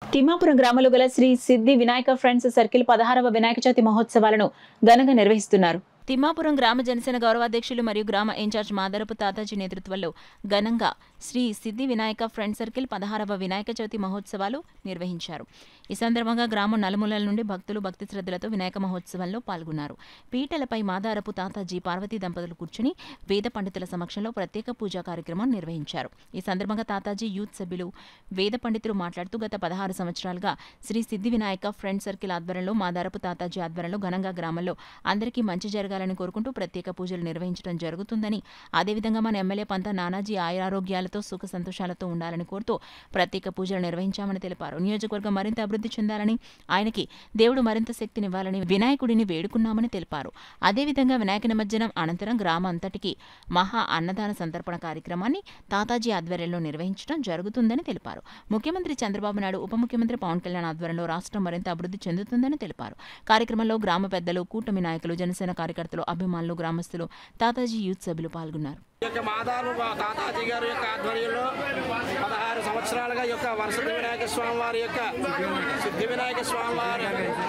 తిమ్మాపురం గ్రామంలో గల శ్రీ సిద్ధి వినాయక ఫ్రెండ్స్ సర్కిల్ పదహారవ వినాయక చవితి మహోత్సవాలను ఘనంగా నిర్వహిస్తున్నారు తిమ్మాపురం గ్రామ జనసేన గౌరవాధ్యక్షులు మరియు గ్రామ ఇన్ఛార్జ్ మాదరపు తాతాజీ నేతృత్వంలో ఘనంగా శ్రీ సిద్ధి వినాయక ఫ్రెండ్ సర్కిల్ పదహారవ వినాయక చవితి మహోత్సవాలు నిర్వహించారు ఈ సందర్భంగా గ్రామం నలుమూలల నుండి భక్తులు భక్తి శ్రద్ధలతో వినాయక మహోత్సవంలో పాల్గొన్నారు పీటలపై మాదారపు తాతాజీ పార్వతీ దంపతులు కూర్చుని వేద పండితుల సమక్షంలో ప్రత్యేక పూజా కార్యక్రమం నిర్వహించారు ఈ సందర్భంగా తాతాజీ యూత్ సభ్యులు వేద పండితులు మాట్లాడుతూ గత పదహారు సంవత్సరాలుగా శ్రీ సిద్ధి వినాయక ఫ్రెండ్ సర్కిల్ ఆధ్వర్యంలో మాదారపు తాతాజీ ఆధ్వర్యంలో ఘనంగా గ్రామంలో అందరికీ మంచి జరగాలని కోరుకుంటూ ప్రత్యేక పూజలు నిర్వహించడం జరుగుతుందని అదేవిధంగా మన ఎమ్మెల్యే పంత నానాజీ ఆయురారోగ్యాలతో సుఖ సంతోషాలతో ఉండాలని కోరుతూ ప్రత్యేక పూజలు నిర్వహించామని తెలిపారు నియోజకవర్గం మరింత అభివృద్ధి చెందాలని ఆయనకి దేవుడు మరింత శక్తినివ్వాలని వినాయకుడిని వేడుకున్నామని తెలిపారు అదేవిధంగా వినాయక నిమజ్జనం అనంతరం గ్రామం అంతటికి మహా అన్నదాన సంతర్పణ కార్యక్రమాన్ని తాతాజీ ఆధ్వర్యంలో నిర్వహించడం జరుగుతుందని తెలిపారు ముఖ్యమంత్రి చంద్రబాబు నాయుడు ఉప ముఖ్యమంత్రి పవన్ కళ్యాణ్ ఆధ్వర్యంలో రాష్ట్రం మరింత అభివృద్ధి చెందుతుందని తెలిపారు కార్యక్రమంలో గ్రామ పెద్దలు కూటమి నాయకులు జనసేన కార్యకర్తలు అభిమానులు గ్రామస్తులు తాతాజీ యూత్ సభ్యులు పాల్గొన్నారు ఈ యొక్క మాదారు తాతాజీ గారి యొక్క ఆధ్వర్యంలో పదహారు సంవత్సరాలుగా ఈ యొక్క వరసతి వినాయక స్వామి వారి యొక్క సిద్ధి వినాయక స్వామి వారి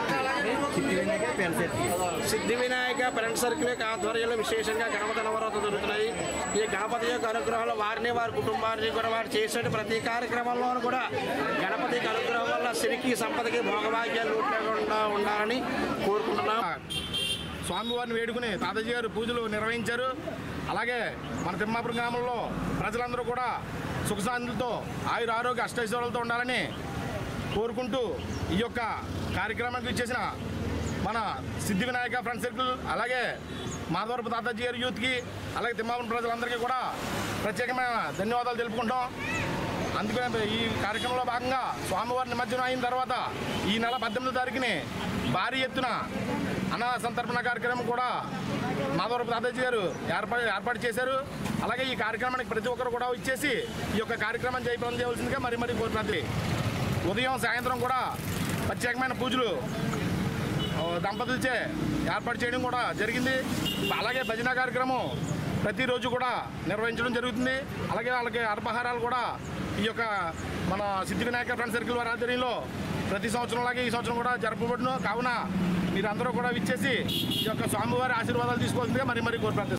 సిద్ధి వినాయక ఫ్రెండ్ సర్కిల్ యొక్క ఆధ్వర్యంలో విశేషంగా గణపతి నవరాత్రులు జరుగుతున్నాయి ఈ గణపతి యొక్క అనుగ్రహాలు వారిని వారి కుటుంబాన్ని కూడా వారు చేసే ప్రతి కార్యక్రమంలోనూ కూడా గణపతి యొక్క అనుగ్రహం వల్ల సిరికి సంపదకి భోగభాగ్యాలు లేకుండా ఉండాలని కోరుకుంటున్నాం స్వామివారిని వేడుకుని తాతాజీ గారు పూజలు నిర్వహించారు అలాగే మన తిమ్మాపురం గ్రామంలో ప్రజలందరూ కూడా సుఖశాంతులతో ఆయుర ఆరోగ్య అష్టైశ్వర్యాలతో ఉండాలని కోరుకుంటూ ఈ యొక్క కార్యక్రమానికి ఇచ్చేసిన మన సిద్ధి వినాయక ఫ్రెండ్ సర్కిల్ అలాగే మాధవరపు తాతాజీ గారి యూత్కి అలాగే తిమ్మాపురం ప్రజలందరికీ కూడా ప్రత్యేకమైన ధన్యవాదాలు తెలుపుకుంటాం అందుకనే ఈ కార్యక్రమంలో భాగంగా స్వామివారి నిమజ్జనం అయిన తర్వాత ఈ నెల పద్దెనిమిదో తారీఖుని భారీ ఎత్తున అన్న సంతర్పణ కార్యక్రమం కూడా మాధవరపు దాదాజీ గారు ఏర్పాటు ఏర్పాటు చేశారు అలాగే ఈ కార్యక్రమానికి ప్రతి ఒక్కరు కూడా ఇచ్చేసి ఈ యొక్క కార్యక్రమం జయప్రదం చేయవలసిందిగా మరి మరి కోరుతున్నది ఉదయం సాయంత్రం కూడా ప్రత్యేకమైన పూజలు ఆ, దంపతులచే ఏర్పాటు చేయడం కూడా జరిగింది అలాగే భజన కార్యక్రమం ప్రతిరోజు కూడా నిర్వహించడం జరుగుతుంది అలాగే వాళ్ళకి అల్పాహారాలు కూడా ఈ యొక్క మన సిద్ధి వినాయక ఫ్రెండ్ సర్కిల్ వారి ఆధ్వర్యంలో ప్రతి సంవత్సరం లాగే ఈ సంవత్సరం కూడా జరపబడును కావున మీరందరూ కూడా విచ్చేసి ఈ యొక్క స్వామివారి ఆశీర్వాదాలు తీసుకోవాల్సిందిగా మరి మరి కోరుతున్నాను